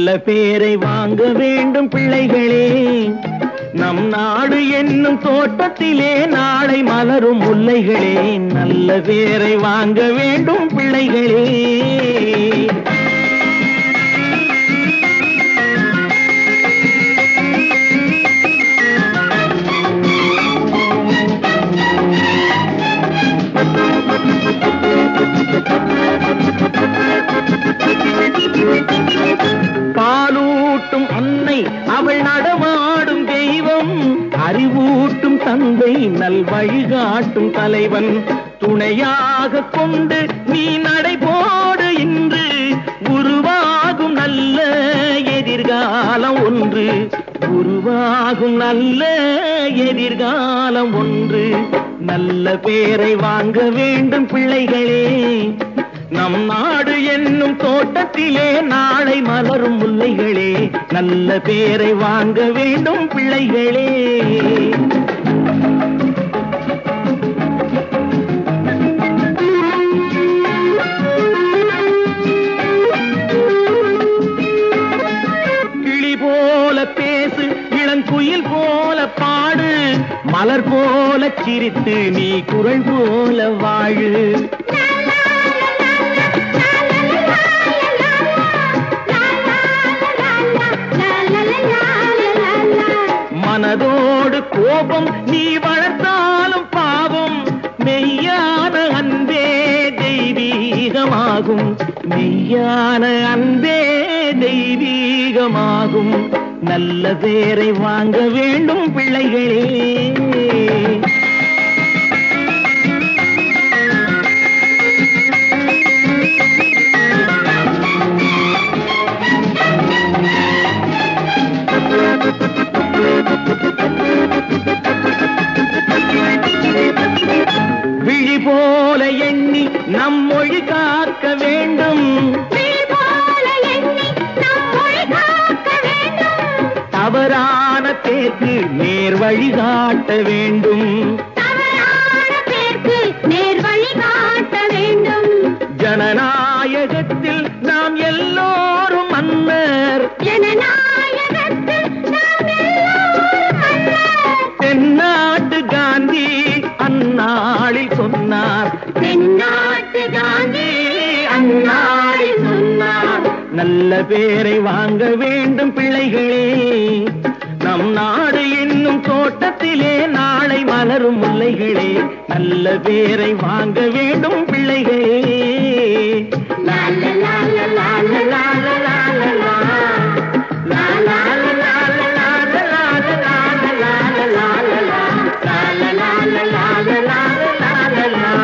நல்ல பேரை வாங்க வேண்டும் பிள்ளைகளே நம் நாடு என்னும் தோட்டத்திலே நாளை மலரும் முல்லைகளே நல்ல பேரை வாங்க வேண்டும் பிள்ளைகளே பாலூட்டும் அன்னை அவள் நடமாடும் தெய்வம் அறிவூட்டும் தந்தை நல் வழிகாட்டும் தலைவன் துணையாக கொண்டு நீ நடைபோடு இன்று உருவாகும் நல்ல எதிர்காலம் ஒன்று உருவாகும் நல்ல எதிர்காலம் ஒன்று நல்ல பேரை வாங்க வேண்டும் பிள்ளைகளே நம் நாடு என்னும் தோட்டத்திலே நாளை மலரும் முல்லைகளே நல்ல பேரை வாங்க வேண்டும் பிள்ளைகளே கிளி போல பேசு இளங்குயில் போல பாடு மலர் போல சிரித்து நீ குரல் போல வாழு மனதோடு கோபம் நீ வளர்த்தாலும் பாவம் மெய்யான அன்பே தெய்வீகமாகும் மெய்யான அன்பே தெய்வீகமாகும் நல்ல பேரை வாங்க வேண்டும் பிள்ளைகளே விழி போல எண்ணி நம் மொழி காக்க வேண்டும் தவறான பேருக்கு நேர் வழி காட்ட வேண்டும் ஜனநாயகத்தில் நாம் எல்லோரும் மன்னர் தென்னாட்டு காந்தி அந்நாளில் சொன்னார் தென்னாட்டு காந்தி அந்நாளில் சொன்னார் நல்ல பேரை வாங்க வேண்டும் பிள்ளைகளே நம் நாடு என்னும் தோட்டத்திலே நாளை மலரும் முல்லைகளே நல்ல பேரை வாங்க வேண்டும் பிள்ளைகளே லா, லா, லா, லா, லா, லா, லா, லா, லா, லா, லா. லா, லா, லா, லா, லா, லா, லா, லா, லா, லா, லா, லா, லா, லா, லா. லா, லா, லா, லா, லா, லா, லா, லா, லா, லா.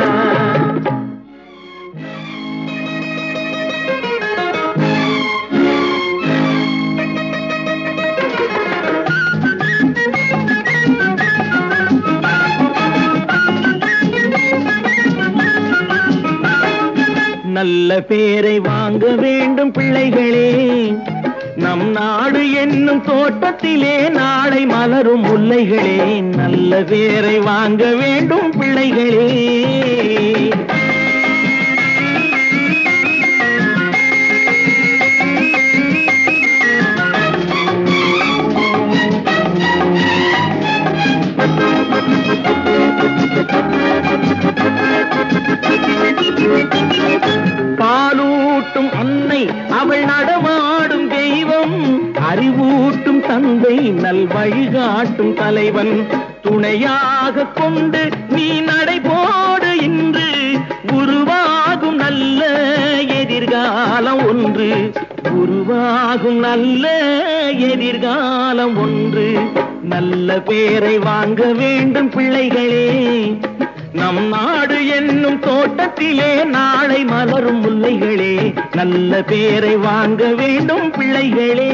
நல்ல பேரை வாங்க வேண்டும் பிள்ளைகளே நம் நாடு என்னும் தோட்டத்திலே நாளை மலரும் முல்லைகளே நல்ல பேரை வாங்க வேண்டும் பிள்ளைகளே பாலூட்டும் அன்னை அவள் நடமாடும் தெய்வம் அறிவூட்டும் தந்தை நல் வழிகாட்டும் தலைவன் துணையாக கொண்டு நீ நடைபோடு இன்று உருவாகும் நல்ல எதிர்காலம் ஒன்று உருவாகும் நல்ல எதிர்காலம் ஒன்று நல்ல பேரை வாங்க வேண்டும் பிள்ளைகளே நம் நாடு என்னும் தோட்டத்திலே நாளை மலரும் முல்லைகளே நல்ல பேரை வாங்க வேண்டும் பிள்ளைகளே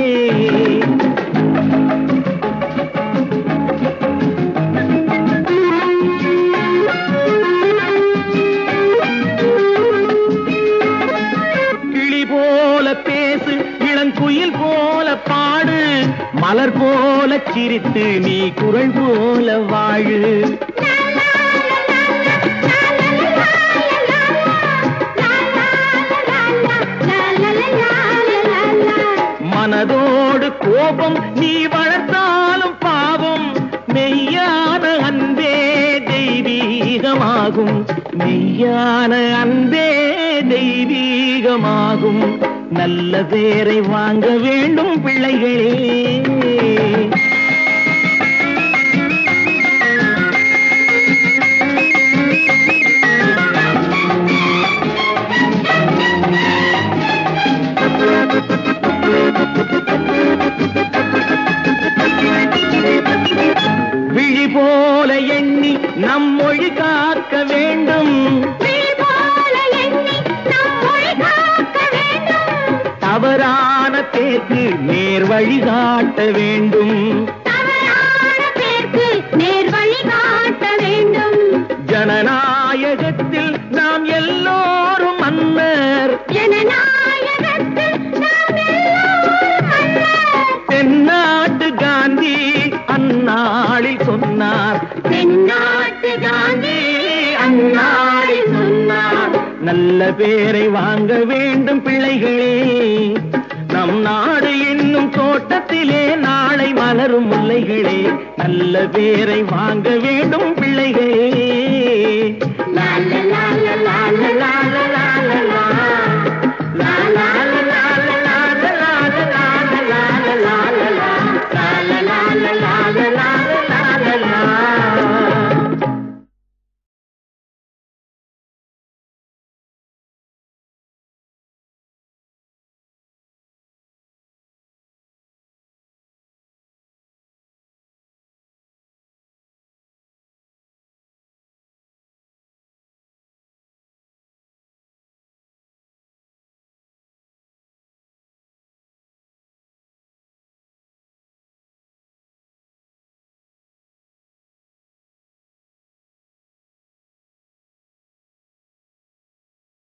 கிளி போல பேசு இளங்குயில் போல பாடு மலர் போல சிரித்து நீ குரல் போல வாழு கோபம் நீ வளர்த்தாலும் பாவம் மெய்யான அன்பே தெய்வீகமாகும் மெய்யான அன்பே தெய்வீகமாகும் நல்ல பேரை வாங்க வேண்டும் பிள்ளைகளே விழி போல எண்ணி நம் மொழி காக்க வேண்டும் விழி போல எண்ணி நம் மொழி காக்க வேண்டும் தவறான தேர்க்கு நேர் வழி காட்ட வேண்டும் தவறான பேர்க்கு நேர் வழி காட்ட வேண்டும் ஜனநாயகத்தில் நாம் எல்லோரும் மன்னர் ஜனநாயகத்தில் நாம் எல்லோரும் மன்னர். தென்னாட்டு காந்தி அந்நாளில் சொன்னார் தென்னாட்டு காந்தி அந்நாளில் சொன்னார் நல்ல பேரை வாங்க வேண்டும் பிள்ளைகளே நம் நாடு என்னும் தோட்டத்திலே நாளை மலரும் முல்லைகளே நல்ல பேரை வாங்க வேண்டும் பிள்ளைகளே